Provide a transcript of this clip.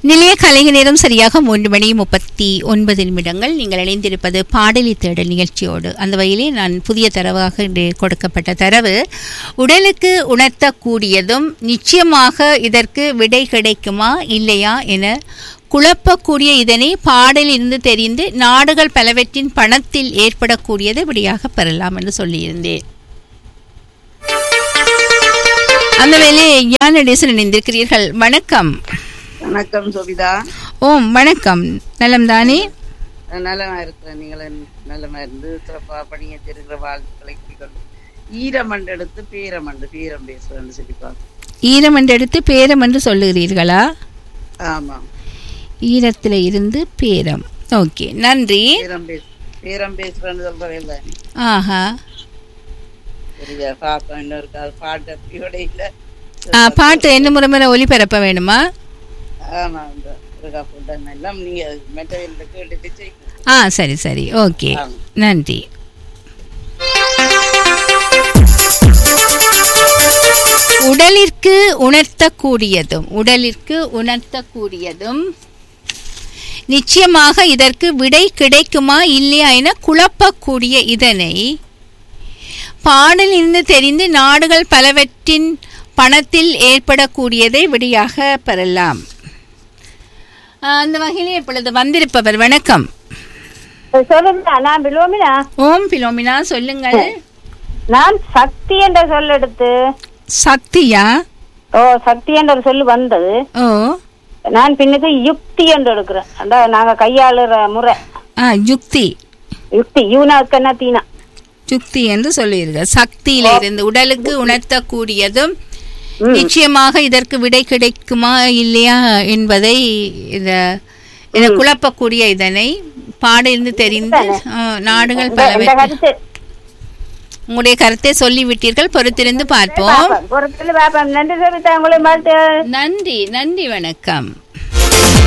நிலைய கலைஞர் நேரம் சரியாக மூன்று மணி முப்பத்தி ஒன்பது நிமிடங்கள் நீங்கள் இணைந்திருப்பது பாடலி தேடல் நிகழ்ச்சியோடு அந்த வகையிலே நான் புதிய தரவாக இன்று கொடுக்கப்பட்ட தரவு உடலுக்கு உணர்த்தக்கூடியதும் நிச்சயமாக இதற்கு விடை கிடைக்குமா இல்லையா என குழப்பக்கூடிய இதனை பாடலிருந்து தெரிந்து நாடுகள் பலவற்றின் பணத்தில் ஏற்படக்கூடியதை விடையாக பெறலாம் என்று சொல்லியிருந்தேன் அந்த வேலையை யானடேசன் இணைந்திருக்கிறீர்கள் வணக்கம் வணக்கம் சுபிதா ஓம் வணக்கம் நலம் தானே நலமா இருக்கிறேன் நீங்கள் நலமா இருந்து சிறப்பா பணியத்திருக்கிற வாழ்த்துக்களை கூறிக்கொண்டு ஈரமண்டு எடுத்து பீரமண்டு பீரம் பேசுறேன்னு சொல்லிப்பாங்க ஈரம் என்று எடுத்து பேரம் என்று சொல்லுகிறீர்களா ஆமாம் ஈரத்தில் இருந்து பேரம் ஓகே நன்றி பீரம் பேச பீரம் பேசுறேன்னு சொல்றவே இல்லை ஆஹா சரியா பார்ப்போம் இன்னொரு கால் பாட்டு அப்படியோட இல்ல ஆ, பாட்டு என்ன முறை முறை ஒலிபரப்ப வேணுமா ஆமா இந்த இருக்கா ஃபுட்டன் எல்லாம் நீங்க மெட்டீரியல் கேட்டுட்டு செய்யுங்க ஆ சரி சரி ஓகே ஆமா. நன்றி உடலிற்கு உணர்த்தக்கூடியதும் உடலிற்கு உணர்த்தக்கூடியதும் நிச்சயமாக இதற்கு விடை கிடைக்குமா இல்லையா என குழப்பக்கூடிய இதனை பாடலிருந்து தெரிந்து நாடுகள் பலவற்றின் பணத்தில் ஏற்படக்கூடியதை விடையாக பெறலாம் ஆ, அந்த வகையில் இப்பொழுது வந்திருப்பவர் வணக்கம் சொல்லுங்க நான் பிலோமினா ஓம் பிலோமினா சொல்லுங்கள் நான் சக்தி என்ற சொல் எடுத்து சக்தியா ஓ சக்தி என்ற ஒரு சொல்லு வந்தது ஓ நான் பின்னுக்கு யுக்தி என்று எடுக்கிறேன் அதான் நாங்க கையாளுற முறை ஆ யுக்தி யுக்தி யூனா கண்ணா தீனா யுக்தி என்று சொல்லுவீர்கள் சக்தியில இருந்து உடலுக்கு உணர்த்தக்கூடியதும் நிச்சயமாக இதற்கு விடை கிடைக்குமா இல்லையா என்பதை இத இத குழப்பக்கூடிய இதனை பாடிருந்து தெரிந்து ஆ, நாடுகள் இந்த பலவற்றை கருத்து உங்களுடைய கருத்தை சொல்லிவிட்டீர்கள் பொறுத்திருந்து பார்ப்போம் பாப்போம். பொறுத்துல பாப்போம் நன்றி சபிதா உங்களை வாழ்த்து நன்றி நன்றி வணக்கம்